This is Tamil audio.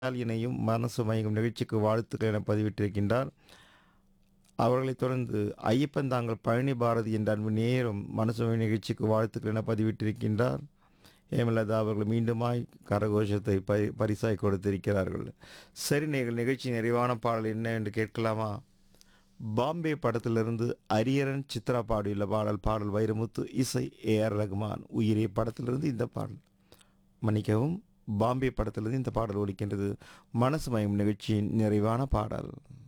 இணையும் மனசு மயங்கும் நிகழ்ச்சிக்கு வாழ்த்துக்கள் என பதிவிட்டிருக்கின்றார் அவர்களைத் தொடர்ந்து ஐயப்பன் தாங்கள் பழனி பாரதி என்ற அன்பு நேரும் மனசு மயங்கும் நிகழ்ச்சிக்கு வாழ்த்துக்கள் என பதிவிட்டிருக்கின்றார் ஹேமலதா அவர்கள் மீண்டுமாய் கரகோஷத்தை பரி பரிசாய் கொடுத்திருக்கிறார்கள் சரி நீங்கள் நிகழ்ச்சி நிறைவான பாடல் என்ன என்று கேட்கலாமா பாம்பே படத்திலிருந்து அரியரன் சித்ரா பாடியுள்ள பாடல் பாடல் வைரமுத்து இசை ஏ ஆர் ரகுமான் உயிரே படத்திலிருந்து இந்த பாடல் மன்னிக்கவும் பாம்பே படத்திலிருந்து இந்த பாடல் ஒலிக்கின்றது மனசு மயம் நிகழ்ச்சியின் நிறைவான பாடல்